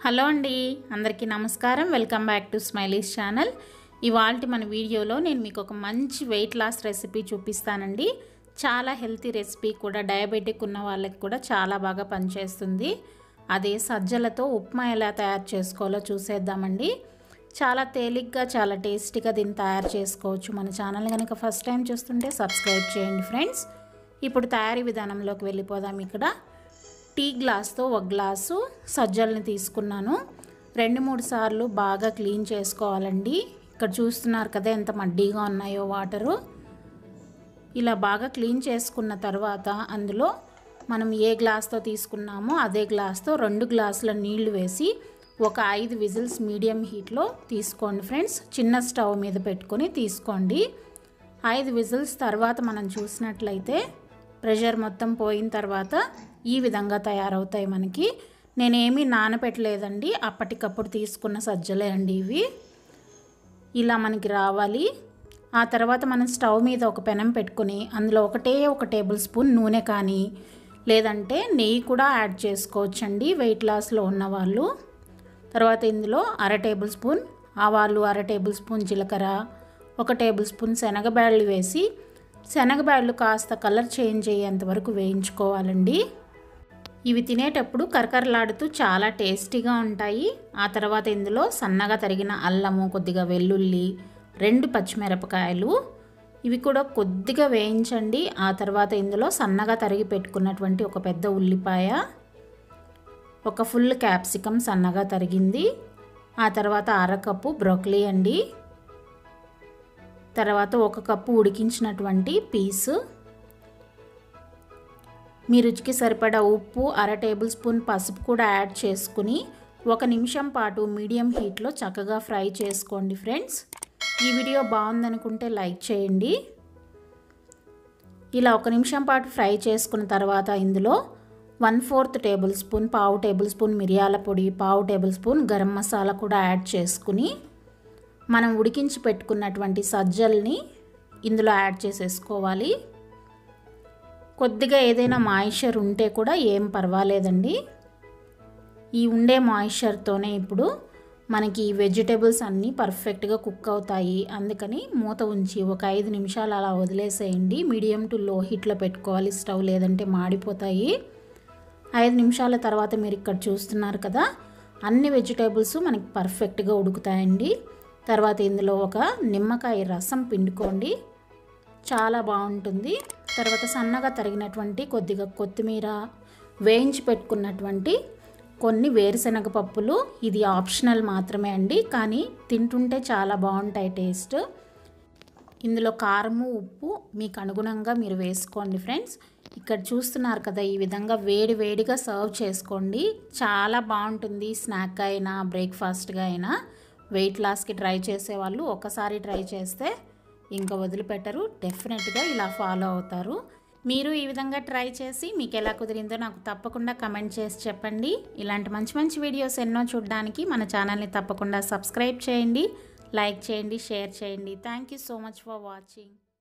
hello అండి అందరికీ నమస్కారం welcome back to Smileys channel ఇవాళ మన వీడియోలో నేను మీకు ఒక మంచి వెయిట్ లాస్ రెసిపీ చూపిస్తానండి చాలా హెల్తీ రెసిపీ కూడా డయాబెటిక్ ఉన్న వాళ్ళకి కూడా చాలా బాగా పనిచేస్తుంది అదే సజ్జలతో ఉప్మా ఎలా తయారు చేసుకోవాలో చూసేద్దామండి చాలా తేలిగ్గా చాలా టేస్టీగా దీన్ని తయారు చేసుకోవచ్చు మన ఛానల్ కనుక ఫస్ట్ టైం చూస్తుంటే సబ్స్క్రైబ్ చేయండి ఫ్రెండ్స్ ఇప్పుడు తయారీ విధానంలోకి వెళ్ళిపోదాం ఇక్కడ టీ గ్లాస్తో ఒక గ్లాసు సజ్జల్ని తీసుకున్నాను రెండు మూడు సార్లు బాగా క్లీన్ చేసుకోవాలండి ఇక్కడ చూస్తున్నారు కదా ఎంత మడ్డీగా ఉన్నాయో వాటరు ఇలా బాగా క్లీన్ చేసుకున్న తర్వాత అందులో మనం ఏ గ్లాస్తో తీసుకున్నామో అదే గ్లాస్తో రెండు గ్లాసుల నీళ్లు వేసి ఒక ఐదు విజిల్స్ మీడియం హీట్లో తీసుకోండి ఫ్రెండ్స్ చిన్న స్టవ్ మీద పెట్టుకొని తీసుకోండి ఐదు విజిల్స్ తర్వాత మనం చూసినట్లయితే ప్రెషర్ మొత్తం పోయిన తర్వాత ఈ విధంగా తయారవుతాయి మనకి నేనేమీ నానపెట్టలేదండి అప్పటికప్పుడు తీసుకున్న సజ్జలే అండి ఇవి ఇలా మనకి రావాలి ఆ తర్వాత మనం స్టవ్ మీద ఒక పెనం పెట్టుకుని అందులో ఒకటే ఒక టేబుల్ స్పూన్ నూనె కానీ లేదంటే నెయ్యి కూడా యాడ్ చేసుకోవచ్చండి వెయిట్ లాస్లో ఉన్నవాళ్ళు తర్వాత ఇందులో అర టేబుల్ స్పూన్ ఆవాలు అర టేబుల్ స్పూన్ జీలకర్ర ఒక టేబుల్ స్పూన్ శనగబ్యాళ్ళు వేసి శనగబ్యాళ్ళు కాస్త కలర్ చేంజ్ అయ్యేంత వరకు వేయించుకోవాలండి ఇవి తినేటప్పుడు కరకరలాడుతూ చాలా టేస్టీగా ఉంటాయి ఆ తర్వాత ఇందులో సన్నగా తరిగిన అల్లము కొద్దిగా వెల్లుల్లి రెండు పచ్చిమిరపకాయలు ఇవి కూడా కొద్దిగా వేయించండి ఆ తర్వాత ఇందులో సన్నగా తరిగి పెట్టుకున్నటువంటి ఒక పెద్ద ఉల్లిపాయ ఒక ఫుల్ క్యాప్సికమ్ సన్నగా తరిగింది ఆ తర్వాత అరకప్పు బ్రోకలీ అండి తర్వాత ఒక కప్పు ఉడికించినటువంటి పీసు మీ రుచికి సరిపడా ఉప్పు అర టేబుల్ స్పూన్ పసుపు కూడా యాడ్ చేసుకుని ఒక నిమిషం పాటు మీడియం హీట్లో చక్కగా ఫ్రై చేసుకోండి ఫ్రెండ్స్ ఈ వీడియో బాగుందనుకుంటే లైక్ చేయండి ఇలా ఒక నిమిషం పాటు ఫ్రై చేసుకున్న తర్వాత ఇందులో వన్ ఫోర్త్ టేబుల్ స్పూన్ పావు టేబుల్ స్పూన్ మిరియాల పొడి పావు టేబుల్ స్పూన్ గరం మసాలా కూడా యాడ్ చేసుకుని మనం ఉడికించి పెట్టుకున్నటువంటి సజ్జల్ని ఇందులో యాడ్ చేసేసుకోవాలి కొద్దిగా ఏదైనా మాయిశ్చర్ ఉంటే కూడా ఏం పర్వాలేదండి ఈ ఉండే మాయిశ్చర్తోనే ఇప్పుడు మనకి ఈ వెజిటేబుల్స్ అన్నీ పర్ఫెక్ట్గా కుక్ అవుతాయి అందుకని మూత ఉంచి ఒక ఐదు నిమిషాలు అలా వదిలేసేయండి మీడియం టు లో హీట్లో పెట్టుకోవాలి స్టవ్ లేదంటే మాడిపోతాయి ఐదు నిమిషాల తర్వాత మీరు ఇక్కడ చూస్తున్నారు కదా అన్ని వెజిటేబుల్స్ మనకి పర్ఫెక్ట్గా ఉడుకుతాయండి తర్వాత ఇందులో ఒక నిమ్మకాయ రసం పిండుకోండి చాలా బాగుంటుంది తర్వాత సన్నగా తరిగినటువంటి కొద్దిగా కొత్తిమీర వేయించి పెట్టుకున్నటువంటి కొన్ని వేరుశనగ పప్పులు ఇది ఆప్షనల్ మాత్రమే అండి కానీ తింటుంటే చాలా బాగుంటాయి టేస్ట్ ఇందులో కారము ఉప్పు మీకు అనుగుణంగా మీరు వేసుకోండి ఫ్రెండ్స్ ఇక్కడ చూస్తున్నారు కదా ఈ విధంగా వేడి వేడిగా సర్వ్ చేసుకోండి చాలా బాగుంటుంది స్నాక్ అయినా బ్రేక్ఫాస్ట్గా అయినా వెయిట్ లాస్కి ట్రై చేసేవాళ్ళు ఒకసారి ట్రై చేస్తే ఇంకా వదిలిపెట్టరు డెఫినెట్గా ఇలా ఫాలో అవుతారు మీరు ఈ విధంగా ట్రై చేసి మీకు ఎలా కుదిరిందో నాకు తప్పకుండా కమెంట్ చేసి చెప్పండి ఇలాంటి మంచి మంచి వీడియోస్ ఎన్నో చూడడానికి మన ఛానల్ని తప్పకుండా సబ్స్క్రైబ్ చేయండి లైక్ చేయండి షేర్ చేయండి thank you so much for watching